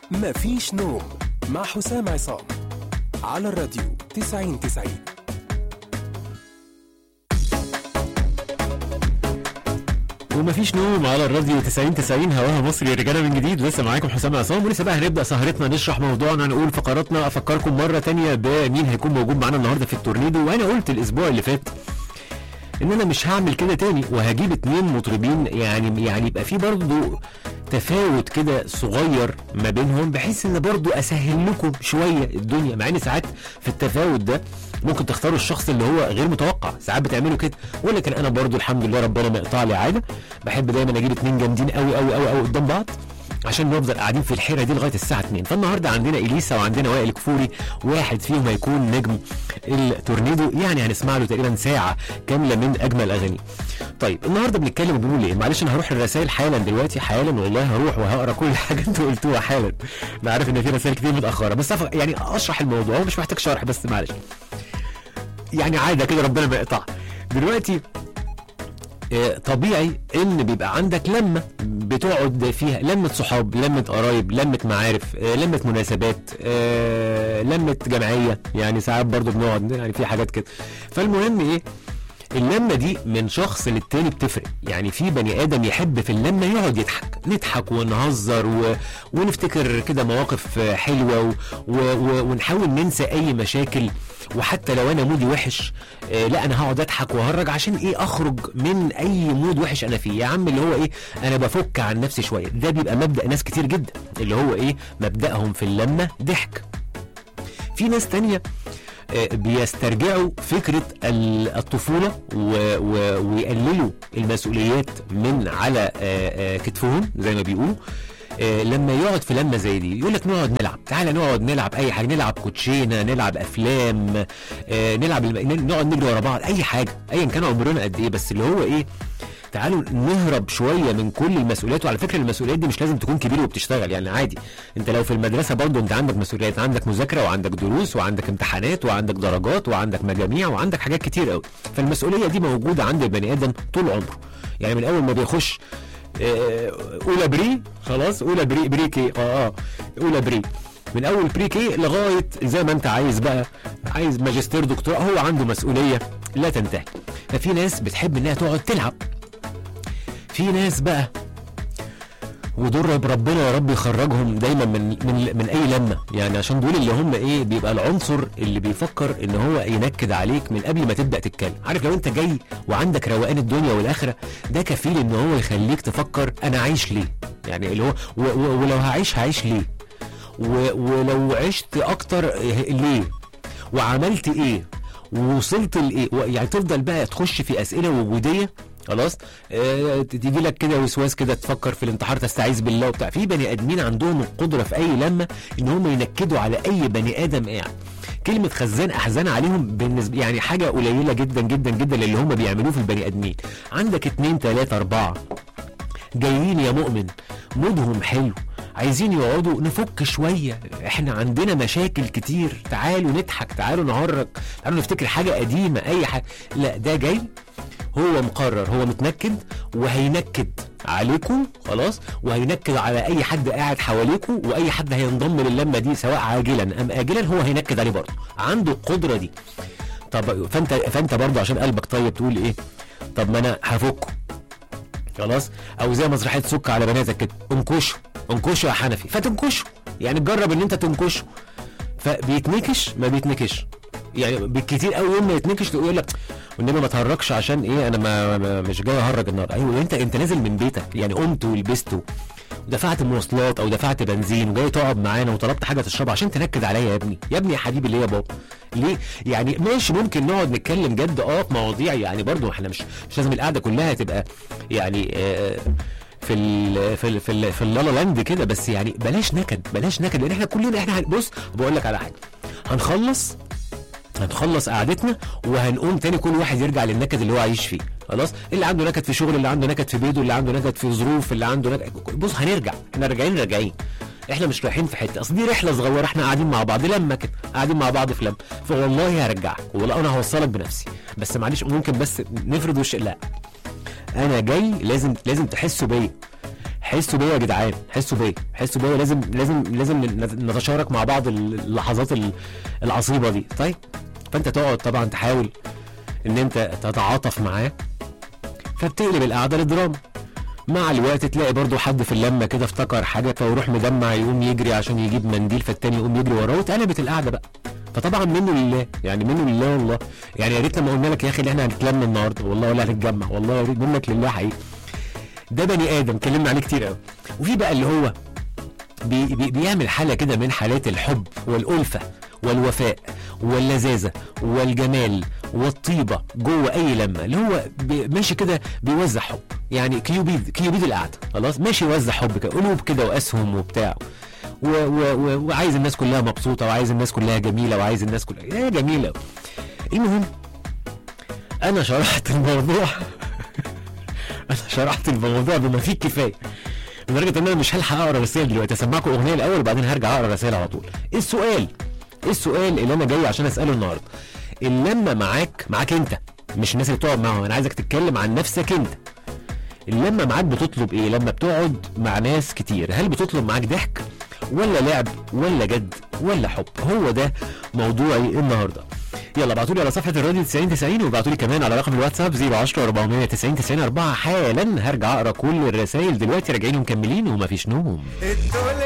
مفيش نوم مع حسام عصام على الراديو 90 90 ومفيش نوم على الراديو 90 90 هواها مصري رجعنا من جديد لسه معاكم حسام عصام ولسه بقى هنبدا سهرتنا نشرح موضوعنا نقول فقراتنا افكركم مره تانية بمين هيكون موجود معانا النهارده في التورنيدو وانا قلت الاسبوع اللي فات ان انا مش هعمل كده تاني وهجيب اتنين مطربين يعني يعني يبقى في برضه تفاوت كده صغير ما بينهم بحيث ان برضه اسهل لكم شويه الدنيا مع ان ساعات في التفاوت ده ممكن تختاروا الشخص اللي هو غير متوقع ساعات بتعملوا كده ولكن انا برضه الحمد لله ربنا ما يقطع لي عاده بحب دايما اجيب اتنين جامدين قوي قوي قوي قوي قدام بعض عشان نفضل قاعدين في الحيره دي لغايه الساعه 2 فالنهارده عندنا اليسا وعندنا وائل كفوري واحد فيهم هيكون نجم التورنيدو يعني هنسمع له تقريبا ساعه كامله من اجمل اغاني طيب النهارده بنتكلم وبنقول ايه معلش انا هروح الرسائل حالا دلوقتي حالا والله هروح وهقرا كل حاجه انتوا قلتوها حالا انا عارف ان في رسائل كتير متاخره بس أف- يعني اشرح الموضوع هو مش محتاج شرح بس معلش يعني عاده كده ربنا ما يقطع دلوقتي آه، طبيعي ان بيبقى عندك لمه بتقعد فيها لمه صحاب لمه قرايب لمه معارف آه، لمه مناسبات آه، لمه جمعيه يعني ساعات برضو بنقعد يعني في حاجات كده فالمهم ايه اللمه دي من شخص للتاني بتفرق يعني في بني ادم يحب في اللمه يقعد يضحك نضحك ونهزر و... ونفتكر كده مواقف آه، حلوه و... و... و... ونحاول ننسى اي مشاكل وحتى لو انا مودي وحش آه لا انا هقعد اضحك وهرج عشان ايه اخرج من اي مود وحش انا فيه يا عم اللي هو ايه انا بفك عن نفسي شويه ده بيبقى مبدا ناس كتير جدا اللي هو ايه مبداهم في اللمه ضحك في ناس تانية آه، بيسترجعوا فكرة ال- الطفولة و- و- ويقللوا المسؤوليات من على آه، آه، كتفهم زي ما بيقولوا آه، لما يقعد في لمه زي دي يقول لك نقعد نلعب تعالى نقعد نلعب اي حاجه نلعب كوتشينه نلعب افلام آه، نلعب الم... نقعد نجري ورا بعض اي حاجه ايا كان عمرنا قد ايه بس اللي هو ايه تعالوا نهرب شويه من كل المسؤوليات وعلى فكره المسؤوليات دي مش لازم تكون كبير وبتشتغل يعني عادي انت لو في المدرسه برضه انت عندك مسؤوليات عندك مذاكره وعندك دروس وعندك امتحانات وعندك درجات وعندك مجاميع وعندك حاجات كتير قوي فالمسؤوليه دي موجوده عند البني ادم طول عمره يعني من اول ما بيخش آه، اولى بري خلاص اولى بري بري كي اه اه اولى بري من اول بري كي لغايه زي ما انت عايز بقى عايز ماجستير دكتوراه هو عنده مسؤوليه لا تنتهي ففي ناس بتحب انها تقعد تلعب في ناس بقى ودول رب ربنا يا رب يخرجهم دايما من من من اي لمه يعني عشان دول اللي هم ايه بيبقى العنصر اللي بيفكر ان هو ينكد عليك من قبل ما تبدا تتكلم عارف لو انت جاي وعندك روقان الدنيا والاخره ده كفيل ان هو يخليك تفكر انا عايش ليه يعني اللي هو و و ولو هعيش هعيش ليه و ولو عشت اكتر إيه- ليه وعملت ايه ووصلت لايه و- يعني تفضل بقى تخش في اسئله وجوديه خلاص آه تيجي لك كده وسواس كده تفكر في الانتحار تستعيذ بالله وبتاع في بني ادمين عندهم القدره في اي لمه ان هم ينكدوا على اي بني ادم قاعد كلمة خزان أحزان عليهم بالنسبة يعني حاجة قليلة جدا جدا جدا اللي هم بيعملوه في البني آدمين عندك اتنين تلاتة أربعة جايين يا مؤمن مودهم حلو عايزين يقعدوا نفك شوية احنا عندنا مشاكل كتير تعالوا نضحك تعالوا نهرج تعالوا نفتكر حاجة قديمة اي حاجة لا ده جاي هو مقرر هو متنكد وهينكد عليكم خلاص وهينكد على اي حد قاعد حواليكم واي حد هينضم للمه دي سواء عاجلا ام اجلا هو هينكد عليه برضه عنده القدره دي طب فانت فانت برضه عشان قلبك طيب تقول ايه طب ما انا هفكه خلاص او زي مسرحيه سك على بناتك كده انكشه انكشه يا حنفي فتنكشه يعني تجرب ان انت تنكشه فبيتنكش ما بيتنكش يعني بالكتير قوي يوم ما يتنكش تقول لك والنبي ما تهرجش عشان ايه انا ما, ما مش جاي اهرج النهارده ايوه انت انت نازل من بيتك يعني قمت ولبست ودفعت مواصلات او دفعت بنزين وجاي تقعد معانا وطلبت حاجه تشربها عشان تنكد عليا يا ابني يا ابني يا حبيبي ليه يا بابا ليه يعني ماشي ممكن نقعد نتكلم جد اه في مواضيع يعني برضو احنا مش مش لازم القعده كلها تبقى يعني آه في ال في ال في, ال في اللالا لاند كده بس يعني بلاش نكد بلاش نكد لان احنا كلنا احنا هن- بص بقول لك على حاجه هنخلص هنخلص قعدتنا وهنقوم تاني كل واحد يرجع للنكد اللي هو عايش فيه خلاص اللي عنده نكد في شغل اللي عنده نكد في بيته اللي عنده نكد في ظروف اللي عنده نكد بص هنرجع احنا راجعين راجعين احنا مش رايحين في حته اصل دي رحله صغيره احنا قاعدين مع بعض لما كده قاعدين مع بعض في لما فوالله هرجعك والله انا هوصلك بنفسي بس معلش ممكن بس نفرض وش لا انا جاي لازم لازم تحسوا بيا حسوا بيا يا جدعان حسوا بيا حسوا بيا لازم لازم لازم نتشارك مع بعض اللحظات ال- العصيبه دي طيب فانت تقعد طبعا تحاول ان انت تتعاطف معاه فبتقلب القعده لدراما مع الوقت تلاقي برضو حد في اللمه كده افتكر حاجه فيروح مدمع يقوم يجري عشان يجيب منديل فالتاني يقوم يجري وراه واتقلبت القعده بقى فطبعا منه لله يعني منه لله والله يعني يا ريت لما قلنا لك يا اخي ان احنا هنتلم النهارده والله ولا هنتجمع والله يا ريت منك لله حقيقي ده بني ادم اتكلمنا عليه كتير قوي وفي بقى اللي هو بي بي بيعمل حاله كده من حالات الحب والالفه والوفاء واللذاذه والجمال والطيبه جوه اي لمه اللي هو بي- ماشي كده بيوزع حب يعني كيوبيد كيوبيد القعده خلاص ماشي يوزع حب كده قلوب كده واسهم وبتاع و و و وعايز الناس كلها مبسوطه وعايز الناس كلها جميله وعايز الناس كلها يا جميله المهم انا شرحت الموضوع انا شرحت الموضوع بما فيه الكفايه لدرجه ان انا مش هلحق اقرا رسائل دلوقتي اسمعكم اغنيه الاول وبعدين هرجع اقرا رسائل على طول ايه السؤال ايه السؤال اللي انا جاي عشان اساله النهارده اللمه معاك معاك انت مش الناس اللي بتقعد معاهم انا عايزك تتكلم عن نفسك انت اللمه معاك بتطلب ايه لما بتقعد مع ناس كتير هل بتطلب معاك ضحك ولا لعب ولا جد ولا حب هو ده موضوعي النهارده يلا ابعتوا لي على صفحه الراديو 90 90 وابعتوا لي كمان على رقم الواتساب 010 490 90 4 حالا هرجع اقرا كل الرسائل دلوقتي راجعين ومكملين ومفيش نوم الدنيا